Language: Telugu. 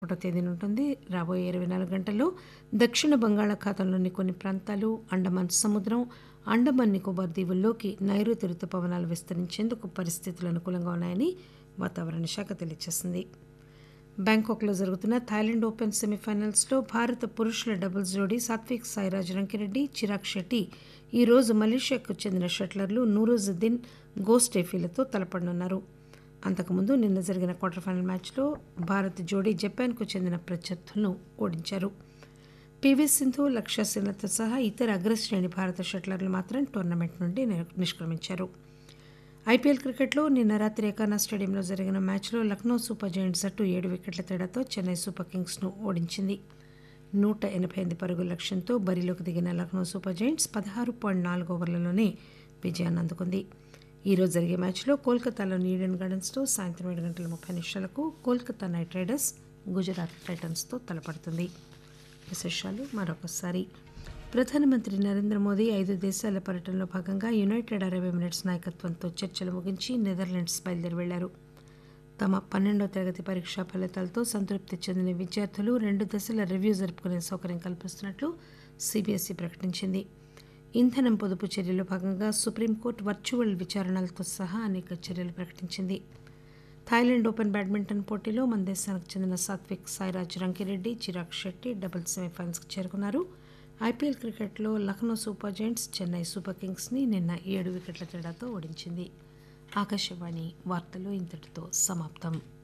ఒకటో తేదీన ఉంటుంది రాబోయే ఇరవై నాలుగు గంటల్లో దక్షిణ బంగాళాఖాతంలోని కొన్ని ప్రాంతాలు అండమాన్ సముద్రం అండమాన్ నికోబార్ దీవుల్లోకి నైరుతి రుతుపవనాలు విస్తరించేందుకు పరిస్థితులు అనుకూలంగా ఉన్నాయని వాతావరణ శాఖ తెలియజేసింది బ్యాంకాక్లో జరుగుతున్న థాయిలాండ్ ఓపెన్ సెమీఫైనల్స్లో భారత పురుషుల డబుల్స్ జోడీ సాత్విక్ సాయిరాజ్ రంకిరెడ్డి చిరాగ్ షెట్టి ఈ రోజు మలేషియాకు చెందిన షట్లర్లు నూరుజుద్దీన్ గోస్టేఫీలతో తలపడనున్నారు అంతకుముందు నిన్న జరిగిన క్వార్టర్ ఫైనల్ మ్యాచ్లో భారత్ జోడీ జపాన్కు చెందిన ప్రత్యర్థులను ఓడించారు పీవీ సింధు లక్ష్య సేనతో సహా ఇతర అగ్రశ్రేణి భారత షట్లర్లు మాత్రం టోర్నమెంట్ నుండి ని- నిష్క్రమించారు ఐపీఎల్ క్రికెట్లో నిన్న రాత్రి ఏకానా స్టేడియంలో జరిగిన మ్యాచ్లో లక్నో సూపర్ జైంట్స్ జట్టు ఏడు వికెట్ల తేడాతో చెన్నై సూపర్ కింగ్స్ను ఓడించింది నూట ఎనభై ఎనిమిది పరుగుల లక్ష్యంతో బరిలోకి దిగిన లక్నో సూపర్ జైంట్స్ పదహారు పాయింట్ నాలుగు ఓవర్లలోనే విజయాన్ని అందుకుంది ఈ రోజు జరిగే మ్యాచ్లో కోల్కతాలోని ఈడెన్ గార్డెన్స్లో సాయంత్రం ఏడు గంటల ముప్పై నిమిషాలకు కోల్కతా నైట్ రైడర్స్ గుజరాత్ టైటన్స్తో తలపడుతుంది విశేషాలు మరొకసారి ప్రధానమంత్రి నరేంద్ర మోదీ ఐదు దేశాల పర్యటనలో భాగంగా యునైటెడ్ అరబ్ ఎమిరేట్స్ నాయకత్వంతో చర్చలు ముగించి నెదర్లాండ్స్ బయలుదేరి వెళ్లారు తమ పన్నెండో తరగతి పరీక్షా ఫలితాలతో సంతృప్తి చెందిన విద్యార్థులు రెండు దశల రివ్యూ జరుపుకునే సౌకర్యం కల్పిస్తున్నట్లు సిబిఎస్ఈ ప్రకటించింది ఇంధనం పొదుపు చర్యలో భాగంగా సుప్రీంకోర్టు వర్చువల్ విచారణలతో సహా అనేక చర్యలు ప్రకటించింది థాయిలాండ్ ఓపెన్ బ్యాడ్మింటన్ పోటీలో మన దేశానికి చెందిన సాత్విక్ సాయిరాజ్ రంకిరెడ్డి చిరాగ్ శెట్టి డబుల్ సెమీఫైనల్స్కి చేరుకున్నారు ఐపీఎల్ క్రికెట్లో Lucknow Super Giants Chennai Super కింగ్స్ని నిన్న ఏడు వికెట్ల తేడాతో ఓడించింది ఆకాశవాణి వార్తలు ఇంతటితో సమాప్తం